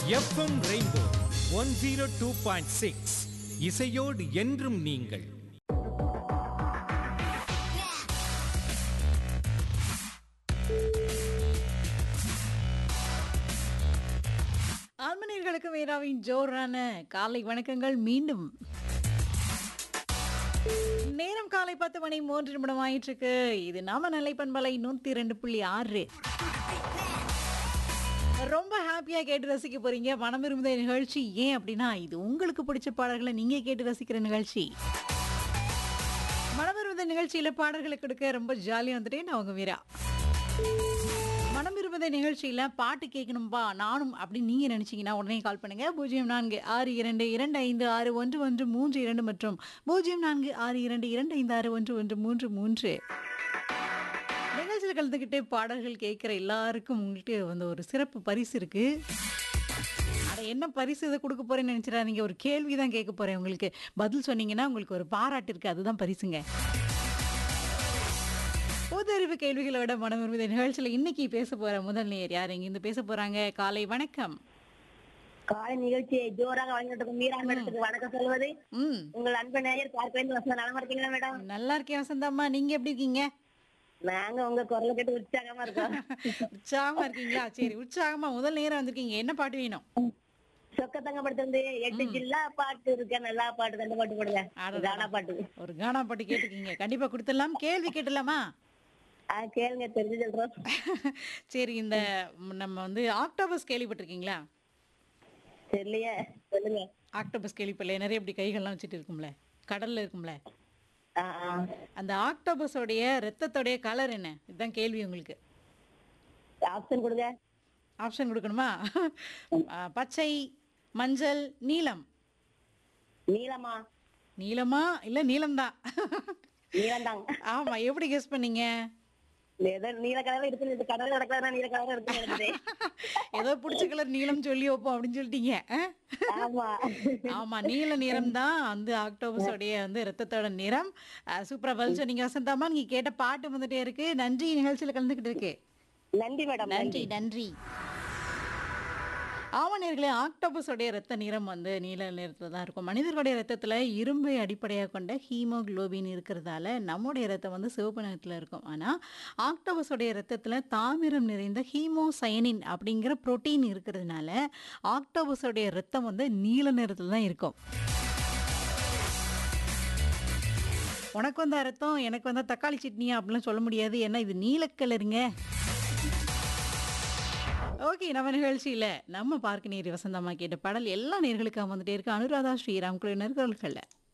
FM rainbow one zero two point six இசையோடு என்றும் நீங்கள் ஆன்மனியர்களுக்கு மீராவின் ஜோரான காலை வணக்கங்கள் மீண்டும் நேரம் காலை பத்து மணி மூன்று நிமிடம் ஆயிட்டு இருக்கு இது நாம நிலை பண்பலை நூத்தி ரெண்டு புள்ளி ஆறு ரொம்ப ஹாப்பியா கேட்டு ரசிக்க போறீங்க மனம் விரும்புத நிகழ்ச்சி ஏன் அப்படின்னா இது உங்களுக்கு பிடிச்ச பாடல்களை நீங்க கேட்டு ரசிக்கிற நிகழ்ச்சி மனம் விரும்புத நிகழ்ச்சியில பாடல்களை கொடுக்க ரொம்ப ஜாலியா வந்துட்டேன் நான் உங்க மீரா மனம் விரும்புத நிகழ்ச்சியில பாட்டு கேட்கணும்பா நானும் அப்படின்னு நீங்க நினைச்சீங்கன்னா உடனே கால் பண்ணுங்க பூஜ்ஜியம் நான்கு ஆறு இரண்டு இரண்டு ஐந்து ஆறு ஒன்று ஒன்று மூன்று இரண்டு மற்றும் பூஜ்ஜியம் நான்கு ஆறு இரண்டு இரண்டு ஐந்து ஆறு ஒன்று ஒன்று மூன்று மூன்று நிகழ்ச்சியில் கலந்துக்கிட்டு பாடல்கள் கேட்குற எல்லாருக்கும் உங்கள்கிட்ட வந்து ஒரு சிறப்பு பரிசு இருக்கு அட என்ன பரிசு இதை கொடுக்க போறேன்னு நினைச்சிடாதீங்க ஒரு கேள்வி தான் கேட்க போறேன் உங்களுக்கு பதில் சொன்னீங்கன்னா உங்களுக்கு ஒரு பாராட்டு இருக்கு அதுதான் பரிசுங்க பொது அறிவு கேள்விகளோட மனம் விரும்பிய நிகழ்ச்சியில் இன்னைக்கு பேச போற முதல் நேர் யார் இங்கிருந்து பேச போறாங்க காலை வணக்கம் காலை நிகழ்ச்சியை ஜோராக வழங்கிட்டு மீரா மேடத்துக்கு வணக்கம் சொல்வது ம் உங்கள் அன்பு நேயர் பார்க்கவேந்து வசந்த நலமா இருக்கீங்களா மேடம் நல்லா இருக்கேன் வசந்தாம்மா நீங்க எப்படி இருக்கீங்க நாங்க உங்க குரலை கேட்டு உற்சாகமா இருக்கோம் உற்சாகமா இருக்கீங்களா சரி உற்சாகமா முதல் நேரம் வந்திருக்கீங்க என்ன பாட்டு வேணும் சொக்க தங்க படுத்து எட்டு ஜில்லா பாட்டு இருக்க நல்லா பாட்டு ரெண்டு பாட்டு போடுங்க அடடா. கானா பாட்டு ஒரு கானா பாட்டு கேட்டிருக்கீங்க கண்டிப்பா கொடுத்துடலாம் கேள்வி கேட்டலாமா ஆ கேளுங்க தெரிஞ்சு சொல்றோம் சரி இந்த ம், நம்ம வந்து ஆக்டோபஸ் கேள்விப்பட்டிருக்கீங்களா தெரியலையே சொல்லுங்க ஆக்டோபஸ் கேள்விப்படல நிறைய இப்படி கைகள்லாம் வச்சுட்டு இருக்கும்ல கடல்ல இருக்கும்ல ஆ, ஆ. அந்த ஆக்டோபஸோடைய ரத்தத்தோடைய கலர் என்ன இதுதான் கேள்வி உங்களுக்கு ஆப்ஷன் கொடுங்க ஆப்ஷன் கொடுக்கணுமா ஆ, பச்சை மஞ்சள் நீலம் நீளமா நீலமா இல்ல நீலம்தான் நீளம்தாங்க ஆமா எப்படி கெஸ் பண்ணீங்க ஏதோ நீல கலர்ல இருக்கு இந்த கடல்ல நடக்கிறதா நீல கலர்ல இருக்கு நினைக்கிறேன். ஏதோ பிடிச்ச கலர் நீலம் சொல்லி வைப்போம் அப்படின்னு சொல்லிட்டீங்க ஆ? ஆமா ஆமா நீல நிறம் தான் வந்து ஆக்டோபஸோடைய வந்து ரத்தத்தோட நிறம் ஆ, சூப்பரா பதில் சொன்னீங்க வசந்தாமா நீங்க கேட்ட பாட்டு வந்துட்டே இருக்கு நன்றி நிகழ்ச்சியில கலந்துகிட்டு இருக்கு நன்றி மேடம் நன்றி நன்றி ஆவணர்களே ஆக்டோபஸோடைய ரத்த நிறம் வந்து நீல நிறத்தில் தான் இருக்கும் மனிதர்களுடைய ரத்தத்தில் இரும்பை அடிப்படையாக கொண்ட ஹீமோகுளோபின் இருக்கிறதால நம்முடைய ரத்தம் வந்து சிவப்பு நிறத்தில் இருக்கும் ஆனால் ஆக்டோபஸோடைய ரத்தத்தில் தாமிரம் நிறைந்த ஹீமோசயனின் அப்படிங்கிற புரோட்டீன் இருக்கிறதுனால ஆக்டோபஸோடைய ரத்தம் வந்து நீல நிறத்தில் தான் இருக்கும் உனக்கு வந்த ரத்தம் எனக்கு வந்த தக்காளி சட்னியா அப்படிலாம் சொல்ல முடியாது ஏன்னா இது நீல கலருங்க ஓகே நம்ம நிகழ்ச்சியில நம்ம பார்க்க நேரி வசந்தம்மா கேட்ட பாடல் எல்லா நேர்களுக்காக வந்துட்டே இருக்கு அனுராதா ஸ்ரீராம் குழுவினர் குரல்கள்ல